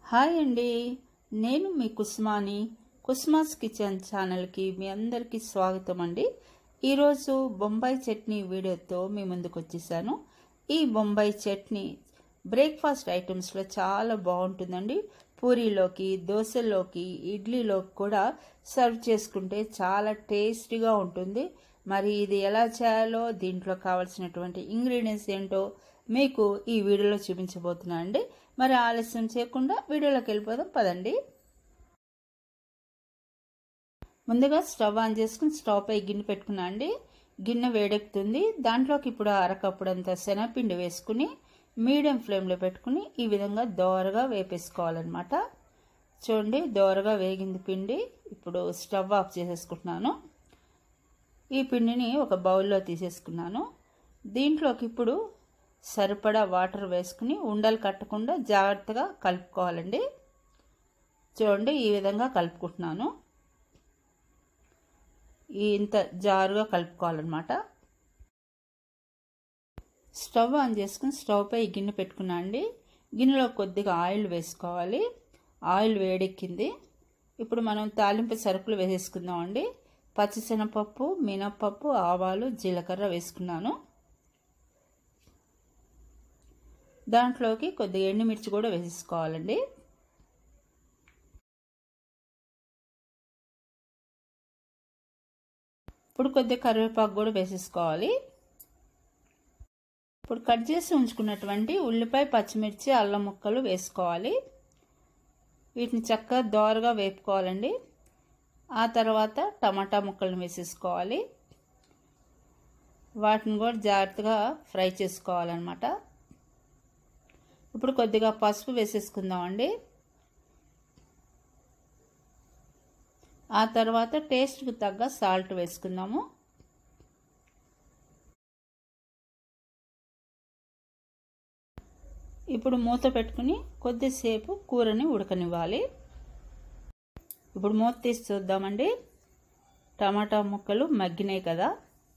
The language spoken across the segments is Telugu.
హాయ్ అండి నేను మీ కుస్మాని కుస్మాస్ కిచెన్ ఛానల్కి మీ అందరికీ స్వాగతం అండి ఈరోజు బొంబాయి చట్నీ వీడియోతో మీ ముందుకు వచ్చేసాను ఈ బొంబాయి చట్నీ బ్రేక్ఫాస్ట్ ఐటమ్స్లో చాలా బాగుంటుందండి పూరీలోకి దోశల్లోకి ఇడ్లీలోకి కూడా సర్వ్ చేసుకుంటే చాలా టేస్టీగా ఉంటుంది మరి ఇది ఎలా చేయాలో దీంట్లో కావాల్సినటువంటి ఇంగ్రీడియంట్స్ ఏంటో మీకు ఈ వీడియోలో చూపించబోతున్నా అండి మరి ఆలస్యం చేయకుండా వీడియోలోకి వెళ్ళిపోదాం పదండి ముందుగా స్టవ్ ఆన్ చేసుకుని స్టవ్ పై గిన్నె పెట్టుకున్నా అండి గిన్నె వేడెక్కుతుంది దాంట్లోకి ఇప్పుడు అరకప్పుడంత శనగపిండి వేసుకుని మీడియం ఫ్లేమ్లో పెట్టుకుని ఈ విధంగా దోరగా వేపేసుకోవాలన్నమాట చూడండి దోరగా వేగింది పిండి ఇప్పుడు స్టవ్ ఆఫ్ చేసేసుకుంటున్నాను ఈ పిండిని ఒక బౌల్లో తీసేసుకున్నాను దీంట్లోకి ఇప్పుడు సరిపడా వాటర్ వేసుకుని ఉండలు కట్టకుండా జాగ్రత్తగా కలుపుకోవాలండి చూడండి ఈ విధంగా కలుపుకుంటున్నాను ఇంత జారుగా కలుపుకోవాలన్నమాట స్టవ్ ఆన్ చేసుకుని స్టవ్ పై గిన్నె పెట్టుకున్నా అండి గిన్నెలో కొద్దిగా ఆయిల్ వేసుకోవాలి ఆయిల్ వేడెక్కింది ఇప్పుడు మనం తాలింపు సరుకులు వేసేసుకుందామండి పచ్చిశనగపప్పు మినప్పప్పు ఆవాలు జీలకర్ర వేసుకున్నాను దాంట్లోకి కొద్దిగా ఎండుమిర్చి కూడా వేసేసుకోవాలండి ఇప్పుడు కొద్దిగా కరివేపాకు కూడా వేసేసుకోవాలి ఇప్పుడు కట్ చేసి ఉంచుకున్నటువంటి ఉల్లిపాయ పచ్చిమిర్చి అల్లం ముక్కలు వేసుకోవాలి వీటిని చక్కగా దోరగా వేపుకోవాలండి ఆ తర్వాత టమాటా ముక్కలను వేసేసుకోవాలి వాటిని కూడా జాగ్రత్తగా ఫ్రై చేసుకోవాలన్నమాట ఇప్పుడు కొద్దిగా పసుపు వేసేసుకుందామండి ఆ తర్వాత టేస్ట్కి తగ్గ సాల్ట్ వేసుకుందాము ఇప్పుడు మూత పెట్టుకుని కొద్దిసేపు కూరని ఉడకనివ్వాలి ఇప్పుడు మూత తీసి చూద్దామండి టమాటా ముక్కలు మగ్గినాయి కదా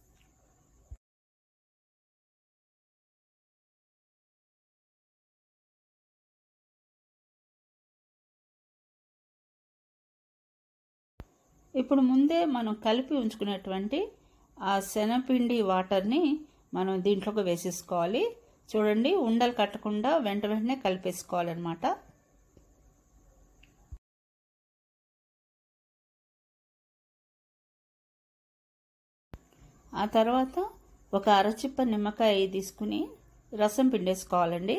ఇప్పుడు ముందే మనం కలిపి ఉంచుకునేటువంటి ఆ శనగపిండి వాటర్ని మనం దీంట్లోకి వేసేసుకోవాలి చూడండి ఉండలు కట్టకుండా వెంట వెంటనే కలిపేసుకోవాలన్నమాట ఆ తర్వాత ఒక అరచిప్ప నిమ్మకాయ తీసుకుని రసం పిండేసుకోవాలండి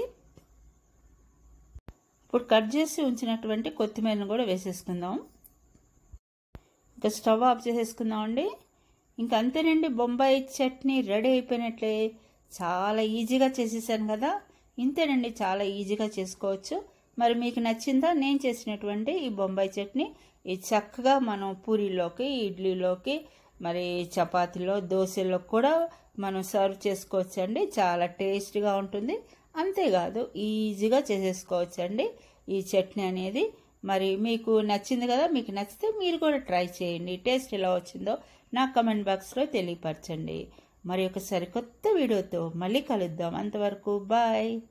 ఇప్పుడు కట్ చేసి ఉంచినటువంటి కొత్తిమీరను కూడా వేసేసుకుందాం ఇంకా స్టవ్ ఆఫ్ చేసేసుకుందామండి ఇంక అంతేనండి బొంబాయి చట్నీ రెడీ అయిపోయినట్లే చాలా ఈజీగా చేసేసాను కదా ఇంతేనండి చాలా ఈజీగా చేసుకోవచ్చు మరి మీకు నచ్చిందా నేను చేసినటువంటి ఈ బొంబాయి చట్నీ ఇది చక్కగా మనం పూరీలోకి ఇడ్లీలోకి మరి చపాతీలో దోశలో కూడా మనం సర్వ్ చేసుకోవచ్చండి చాలా టేస్ట్గా ఉంటుంది అంతేకాదు ఈజీగా చేసేసుకోవచ్చండి ఈ చట్నీ అనేది మరి మీకు నచ్చింది కదా మీకు నచ్చితే మీరు కూడా ట్రై చేయండి టేస్ట్ ఎలా వచ్చిందో నా కమెంట్ బాక్స్లో తెలియపరచండి మరి ఒక సరికొత్త వీడియోతో మళ్ళీ కలుద్దాం అంతవరకు బాయ్